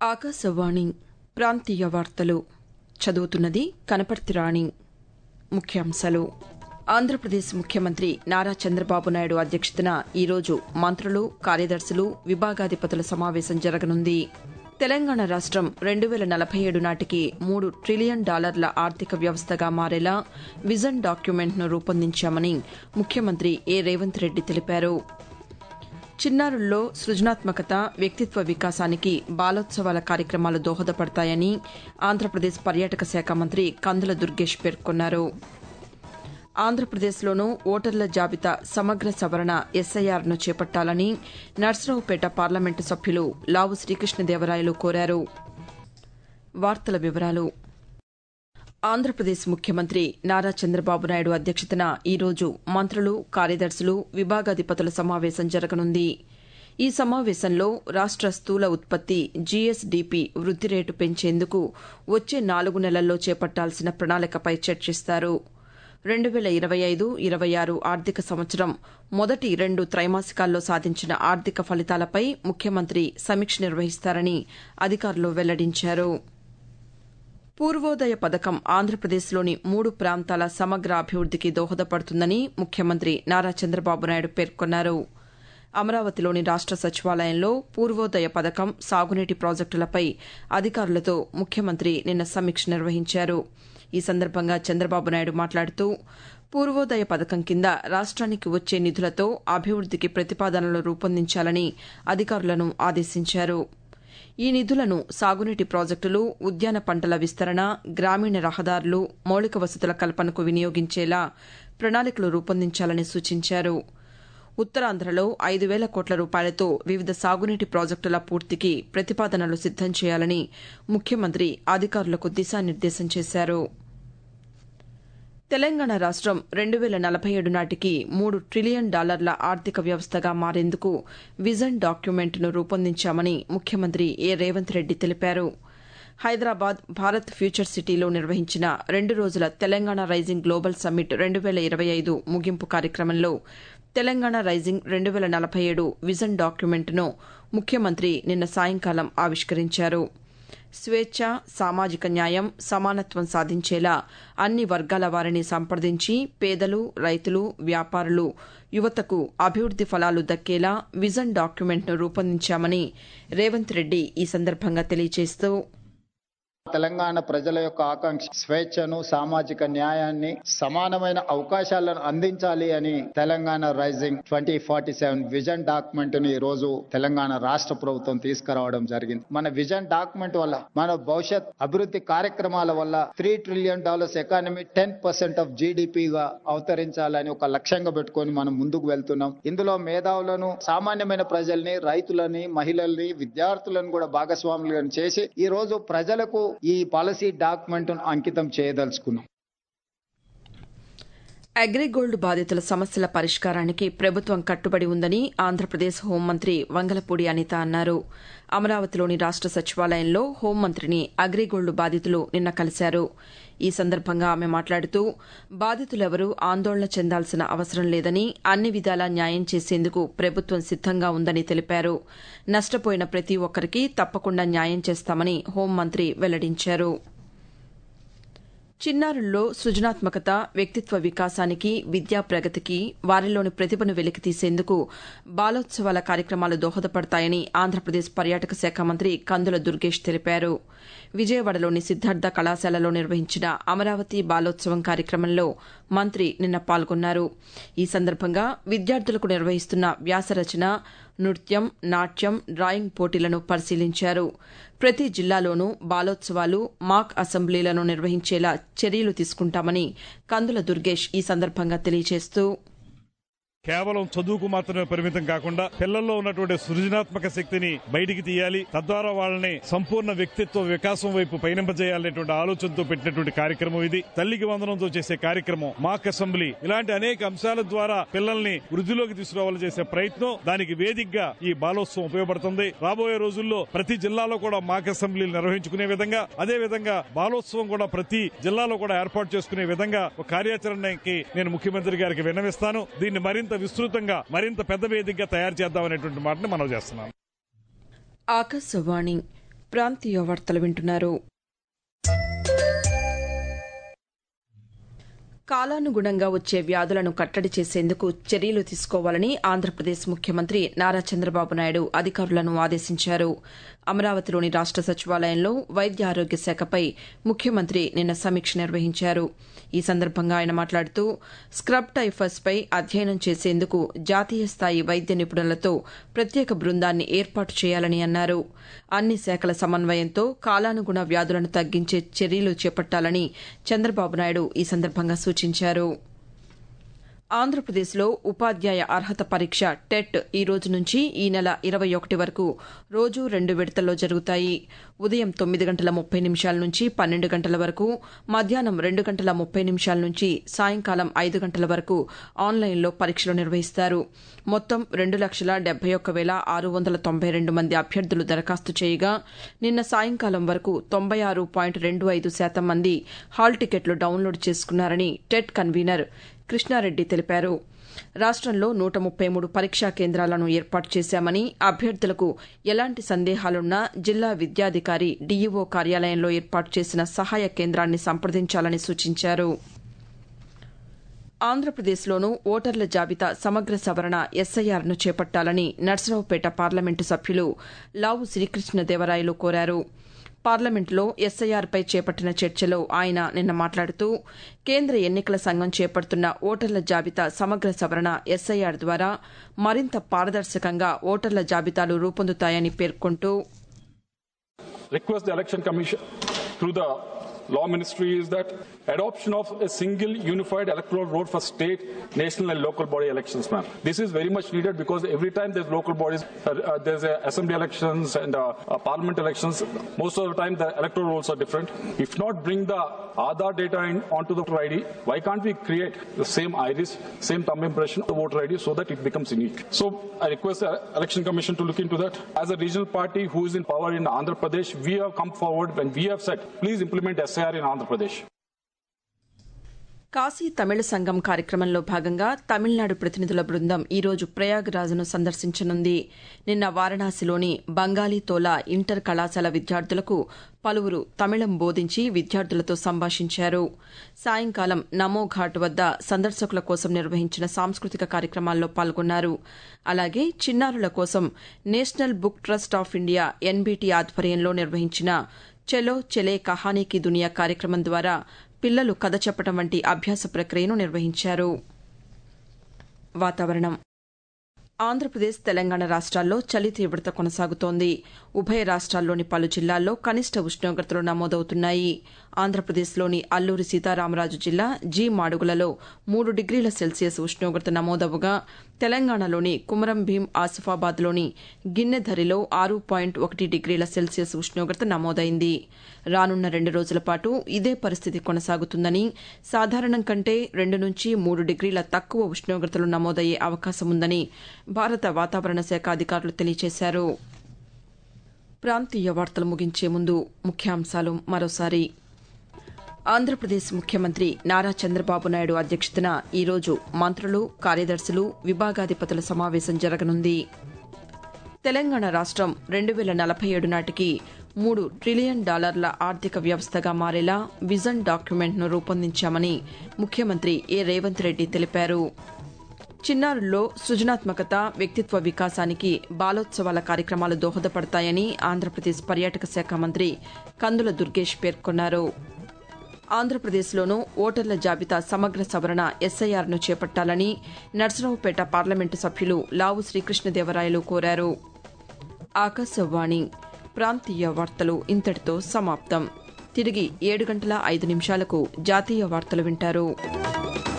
ఆకాశవాణి ప్రాంతీయ వార్తలు చదువుతున్నది కనపర్తి రాణి ముఖ్యాంశాలు ఆంధ్రప్రదేశ్ ముఖ్యమంత్రి నారా చంద్రబాబు నాయుడు అధ్యక్షతన ఈరోజు మంత్రులు కార్యదర్శులు విభాగాధిపతుల సమావేశం జరగనుంది తెలంగాణ రాష్టం రెండు వేల నలభై ఏడు నాటికి మూడు ట్రిలియన్ డాలర్ల ఆర్థిక వ్యవస్థగా మారేలా విజన్ డాక్యుమెంట్ను రూపొందించామని ముఖ్యమంత్రి ఏ రేవంత్ రెడ్డి తెలిపారు చిన్నారుల్లో సృజనాత్మకత వ్యక్తిత్వ వికాసానికి బాలోత్సవాల కార్యక్రమాలు దోహదపడతాయని ఆంధ్రప్రదేశ్ పర్యాటక శాఖ మంత్రి కందుల దుర్గేష్ పేర్కొన్నారు ఆంధ్రప్రదేశ్లోనూ ఓటర్ల జాబితా సమగ్ర సవరణ ఎస్ఐఆర్ను చేపట్టాలని నర్సరావుపేట పార్లమెంటు సభ్యులు లావు శ్రీకృష్ణదేవరాయలు కోరారు వార్తల వివరాలు ఆంధ్రప్రదేశ్ ముఖ్యమంత్రి నారా చంద్రబాబు నాయుడు అధ్యక్షతన ఈరోజు మంత్రులు కార్యదర్శులు విభాగాధిపతుల సమావేశం జరగనుంది ఈ సమావేశంలో రాష్ట స్థూల ఉత్పత్తి జీఎస్డీపీ వృద్ది రేటు పెంచేందుకు వచ్చే నాలుగు నెలల్లో చేపట్టాల్సిన ప్రణాళికపై చర్చిస్తారు రెండు వేల ఇరవై ఐదు ఇరవై ఆరు ఆర్థిక సంవత్సరం మొదటి రెండు త్రైమాసికాల్లో సాధించిన ఆర్థిక ఫలితాలపై ముఖ్యమంత్రి సమీక్ష నిర్వహిస్తారని అధికారులు వెల్లడించారు పూర్వోదయ పథకం ఆంధ్రప్రదేశ్లోని మూడు ప్రాంతాల సమగ్ర అభివృద్దికి దోహదపడుతుందని ముఖ్యమంత్రి నారా చంద్రబాబు నాయుడు పేర్కొన్నారు అమరావతిలోని రాష్ట సచివాలయంలో పూర్వోదయ పథకం సాగునీటి ప్రాజెక్టులపై అధికారులతో ముఖ్యమంత్రి నిన్న సమీక్ష నిర్వహించారు ఈ సందర్భంగా చంద్రబాబు నాయుడు మాట్లాడుతూ పూర్వోదయ పథకం కింద రాష్ట్రానికి వచ్చే నిధులతో అభివృద్దికి ప్రతిపాదనలు రూపొందించాలని అధికారులను ఆదేశించారు ఈ నిధులను సాగునీటి ప్రాజెక్టులు ఉద్యాన పంటల విస్తరణ గ్రామీణ రహదారులు మౌలిక వసతుల కల్పనకు వినియోగించేలా ప్రణాళికలు రూపొందించాలని సూచించారు ఉత్తరాంధ్రలో ఐదు వేల కోట్ల రూపాయలతో వివిధ సాగునీటి ప్రాజెక్టుల పూర్తికి ప్రతిపాదనలు సిద్దం చేయాలని ముఖ్యమంత్రి అధికారులకు దిశానిర్దేశం చేశారు తెలంగాణ రాష్టం రెండు వేల నలభై ఏడు నాటికి మూడు ట్రిలియన్ డాలర్ల ఆర్థిక వ్యవస్థగా మారేందుకు విజన్ డాక్యుమెంట్ను రూపొందించామని ముఖ్యమంత్రి ఏ రేవంత్ రెడ్డి తెలిపారు హైదరాబాద్ భారత్ ఫ్యూచర్ సిటీలో నిర్వహించిన రెండు రోజుల తెలంగాణ రైజింగ్ గ్లోబల్ సమ్మిట్ రెండు వేల ఇరవై ఐదు ముగింపు కార్యక్రమంలో తెలంగాణ రైజింగ్ రెండు వేల నలభై ఏడు విజన్ డాక్యుమెంట్ను ముఖ్యమంత్రి నిన్న సాయంకాలం ఆవిష్కరించారు స్వేచ్ఛ సామాజిక న్యాయం సమానత్వం సాధించేలా అన్ని వర్గాల వారిని సంప్రదించి పేదలు రైతులు వ్యాపారులు యువతకు అభివృద్ది ఫలాలు దక్కేలా విజన్ డాక్యుమెంట్ను రూపొందించామని రేవంత్ రెడ్డి ఈ సందర్భంగా తెలియజేస్తూ తెలంగాణ ప్రజల యొక్క ఆకాంక్ష స్వేచ్ఛను సామాజిక న్యాయాన్ని సమానమైన అవకాశాలను అందించాలి అని Telangana rising twenty forty seven vision document ని ఈ రోజు తెలంగాణ రాష్ట్ర ప్రభుత్వం తీసుకురావడం జరిగింది మన విజన్ డాక్యుమెంట్ వల్ల మన భవిష్యత్ అభివృద్ధి కార్యక్రమాల వల్ల three trillion dollars economy ten percent of జీడిపిగా అవతరించాలని ఒక లక్ష్యంగా పెట్టుకొని మనం ముందుకు వెళ్తున్నాం ఇందులో మేధావులను సామాన్యమైన ప్రజల్ని రైతులని మహిళల్ని విద్యార్థులను కూడా భాగస్వాములను చేసి ఈ రోజు ప్రజలకు ఈ పాలసీ డాక్యుమెంట్ అంకితం చేయదలుచుకున్నాం అగ్రిగోల్డ్ బాధితుల సమస్యల పరిష్కారానికి ప్రభుత్వం కట్టుబడి ఉందని ఆంధ్రప్రదేశ్ హోంమంత్రి వంగలపూడి అనిత అన్నారు అమరావతిలోని రాష్ట సచివాలయంలో హోంమంత్రిని అగ్రిగోల్డ్ బాధితులు నిన్న కలిశారు ఈ సందర్భంగా ఆమె మాట్లాడుతూ బాధితులెవరూ ఆందోళన చెందాల్సిన అవసరం లేదని అన్ని విధాలా న్యాయం చేసేందుకు ప్రభుత్వం సిద్దంగా ఉందని తెలిపారు నష్టపోయిన ప్రతి ఒక్కరికి తప్పకుండా న్యాయం చేస్తామని హోంమంత్రి వెల్లడించారు చిన్నారుల్లో సృజనాత్మకత వ్యక్తిత్వ వికాసానికి విద్యా ప్రగతికి వారిలోని ప్రతిభను వెలికితీసేందుకు బాలోత్సవాల కార్యక్రమాలు దోహదపడతాయని ఆంధ్రప్రదేశ్ పర్యాటక శాఖ మంత్రి కందుల దుర్గేష్ తెలిపారు విజయవాడలోని సిద్దార్థ కళాశాలలో నిర్వహించిన అమరావతి బాలోత్సవం కార్యక్రమంలో మంత్రి నిన్న పాల్గొన్నారు ఈ సందర్భంగా విద్యార్థులకు నిర్వహిస్తున్న వ్యాసరచన నృత్యం నాట్యం డ్రాయింగ్ పోటీలను పరిశీలించారు ప్రతి జిల్లాలోనూ బాలోత్సవాలు మాక్ అసెంబ్లీలను నిర్వహించేలా చర్యలు తీసుకుంటామని కందుల దుర్గేష్ ఈ సందర్భంగా తెలియజేస్తూ కేవలం చదువుకు మాత్రమే పరిమితం కాకుండా పిల్లల్లో ఉన్నటువంటి సృజనాత్మక శక్తిని బయటికి తీయాలి తద్వారా వాళ్ళని సంపూర్ణ వ్యక్తిత్వ వికాసం వైపు పయనింపజేయాలనేటువంటి ఆలోచనతో పెట్టినటువంటి కార్యక్రమం ఇది తల్లికి వందనంతో చేసే కార్యక్రమం మాక్ అసెంబ్లీ ఇలాంటి అనేక అంశాల ద్వారా పిల్లల్ని వృద్ధిలోకి తీసుకురావాలని చేసే ప్రయత్నం దానికి వేదికగా ఈ బాలోత్సవం ఉపయోగపడుతుంది రాబోయే రోజుల్లో ప్రతి జిల్లాలో కూడా మాక్ అసెంబ్లీలు నిర్వహించుకునే విధంగా అదే విధంగా బాలోత్సవం కూడా ప్రతి జిల్లాలో కూడా ఏర్పాటు చేసుకునే విధంగా ఒక కార్యాచరణకి నేను ముఖ్యమంత్రి గారికి విన్నవిస్తాను దీన్ని మరింత విస్తృతంగా మరింత పెద్ద వేదికగా తయారు చేద్దామనేటువంటి మాటని మనం చేస్తున్నాం ఆకాశవాణి ప్రాంతీయ వార్తలు వింటున్నారు కాలానుగుణంగా వచ్చే వ్యాధులను కట్టడి చేసేందుకు చర్యలు తీసుకోవాలని ఆంధ్రప్రదేశ్ ముఖ్యమంత్రి నారా చంద్రబాబు నాయుడు అధికారులను ఆదేశించారు అమరావతిలోని రాష్ట సచివాలయంలో వైద్య ఆరోగ్య శాఖపై ముఖ్యమంత్రి నిన్న సమీక్ష నిర్వహించారు ఈ సందర్భంగా ఆయన మాట్లాడుతూ స్క్రబ్ టైఫస్ పై అధ్యయనం చేసేందుకు జాతీయ స్థాయి వైద్య నిపుణులతో ప్రత్యేక బృందాన్ని ఏర్పాటు చేయాలని అన్నారు అన్ని శాఖల సమన్వయంతో కాలానుగుణ వ్యాధులను తగ్గించే చర్యలు చేపట్టాలని చంద్రబాబు నాయుడు ఈ సందర్భంగా సూచించారు ఆంధ్రప్రదేశ్లో ఉపాధ్యాయ అర్హత పరీక్ష టెట్ ఈ రోజు నుంచి ఈ నెల ఇరవై ఒకటి వరకు రోజు రెండు విడతల్లో జరుగుతాయి ఉదయం తొమ్మిది గంటల ముప్పై నిమిషాల నుంచి పన్నెండు గంటల వరకు మధ్యాహ్నం రెండు గంటల ముప్పై నిమిషాల నుంచి సాయంకాలం ఐదు గంటల వరకు ఆన్లైన్లో పరీక్షలు నిర్వహిస్తారు మొత్తం రెండు లక్షల డెబ్బై ఒక్క వేల ఆరు వందల తొంభై రెండు మంది అభ్యర్థులు దరఖాస్తు చేయగా నిన్న సాయంకాలం వరకు తొంభై ఆరు పాయింట్ రెండు ఐదు శాతం మంది హాల్ టికెట్లు డౌన్లోడ్ చేసుకున్నారని టెట్ కన్వీనర్ కృష్ణారెడ్డి తెలిపారు రాష్టంలో నూట ముప్పై మూడు పరీక్షా కేంద్రాలను ఏర్పాటు చేశామని అభ్యర్థులకు ఎలాంటి సందేహాలున్నా జిల్లా విద్యాధికారి డీఈఓ కార్యాలయంలో ఏర్పాటు చేసిన సహాయ కేంద్రాన్ని సంప్రదించాలని సూచించారు ఆంధ్రప్రదేశ్లోనూ ఓటర్ల జాబితా సమగ్ర సవరణ ఎస్ఐఆర్ను చేపట్టాలని నర్సరావుపేట పార్లమెంటు సభ్యులు లావు శ్రీకృష్ణదేవరాయలు కోరారు పార్లమెంటులో ఎస్ఐఆర్పై చేపట్టిన చర్చలో ఆయన నిన్న మాట్లాడుతూ కేంద్ర ఎన్నికల సంఘం చేపడుతున్న ఓటర్ల జాబితా సమగ్ర సవరణ ఎస్ఐఆర్ ద్వారా మరింత పారదర్శకంగా ఓటర్ల జాబితాలు రూపొందుతాయని పేర్కొంటూ request the election commission through the law ministry is that adoption of a single unified electoral road for state, national and local body elections, ma'am. This is very much needed because every time there's local bodies, uh, uh, there's uh, assembly elections and uh, uh, parliament elections. Most of the time the electoral rolls are different. If not bring the Aadhaar data in, onto the voter ID, why can't we create the same iris, same thumb impression of the voter ID so that it becomes unique? So I request the election commission to look into that. As a regional party who is in power in Andhra Pradesh, we have come forward when we have said, please implement SIR in Andhra Pradesh. Kashi తమిళ సంఘం కార్యక్రమంలో భాగంగా తమిళనాడు ప్రతినిధుల బృందం ఈరోజు ప్రయాగ్రాజ్ను సందర్శించనుంది నిన్న వారణాసిలోని బంగాళీ తోలా inter కళాశాల విద్యార్థులకు పలువురు తమిళం బోధించి విద్యార్థులతో సంభాషించారు సాయంకాలం నమో ఘాట్ వద్ద సందర్శకుల కోసం నిర్వహించిన సాంస్కృతిక కార్యక్రమాల్లో పాల్గొన్నారు అలాగే చిన్నారుల కోసం national book trust of India NBT ఆధ్వర్యంలో నిర్వహించిన చెలో చెలే కహానీకి దునియా కార్యక్రమం ద్వారా పిల్లలు కథ చెప్పడం వంటి అభ్యాస ప్రక్రియను నిర్వహించారు వాతావరణం ఆంధ్రప్రదేశ్ తెలంగాణ రాష్ట్రాల్లో చలి తీవ్రత కొనసాగుతోంది ఉభయ రాష్ట్రాల్లోని పలు జిల్లాల్లో కనిష్ట ఉష్ణోగ్రతలు నమోదవుతున్నాయి ఆంధ్రప్రదేశ్లోని అల్లూరి సీతారామరాజు జిల్లా జీ మాడుగులలో మూడు డిగ్రీల సెల్సియస్ ఉష్ణోగ్రత నమోదవగా తెలంగాణలోని కుమరం భీం ఆసిఫాబాద్లోని గిన్నెధరిలో ఆరు పాయింట్ ఒకటి డిగ్రీల సెల్సియస్ ఉష్ణోగ్రత నమోదైంది రానున్న రెండు రోజుల పాటు ఇదే పరిస్థితి కొనసాగుతుందని సాధారణం కంటే రెండు నుంచి మూడు డిగ్రీల తక్కువ ఉష్ణోగ్రతలు నమోదయ్యే అవకాశం ఉందని భారత వాతావరణ శాఖ అధికారులు తెలియజేశారు ప్రాంతీయ వార్తలు ముగించే ముందు ముఖ్యాంశాలు మరోసారి ఆంధ్రప్రదేశ్ ముఖ్యమంత్రి నారా చంద్రబాబు నాయుడు అధ్యక్షతన ఈరోజు మంత్రులు కార్యదర్శులు విభాగాధిపతుల సమావేశం జరగనుంది తెలంగాణ రాష్టం రెండు వేల నలభై ఏడు నాటికి మూడు ట్రిలియన్ డాలర్ల ఆర్థిక వ్యవస్థగా మారేలా విజన్ డాక్యుమెంట్ను రూపొందించామని ముఖ్యమంత్రి ఏ రేవంత్ రెడ్డి తెలిపారు చిన్నారుల్లో సృజనాత్మకత వ్యక్తిత్వ వికాసానికి బాలోత్సవాల కార్యక్రమాలు దోహదపడతాయని ఆంధ్రప్రదేశ్ పర్యాటక శాఖ మంత్రి కందుల దుర్గేష్ పేర్కొన్నారు ఆంధ్రప్రదేశ్లోనూ ఓటర్ల జాబితా సమగ్ర సవరణ ఎస్ఐఆర్ను చేపట్టాలని నర్సరావుపేట పార్లమెంటు సభ్యులు లావు శ్రీకృష్ణదేవరాయలు కోరారు ఆకాశవాణి ప్రాంతీయ వార్తలు ఇంతటితో సమాప్తం తిరిగి ఏడు గంటల ఐదు నిమిషాలకు జాతీయ వార్తలు వింటారు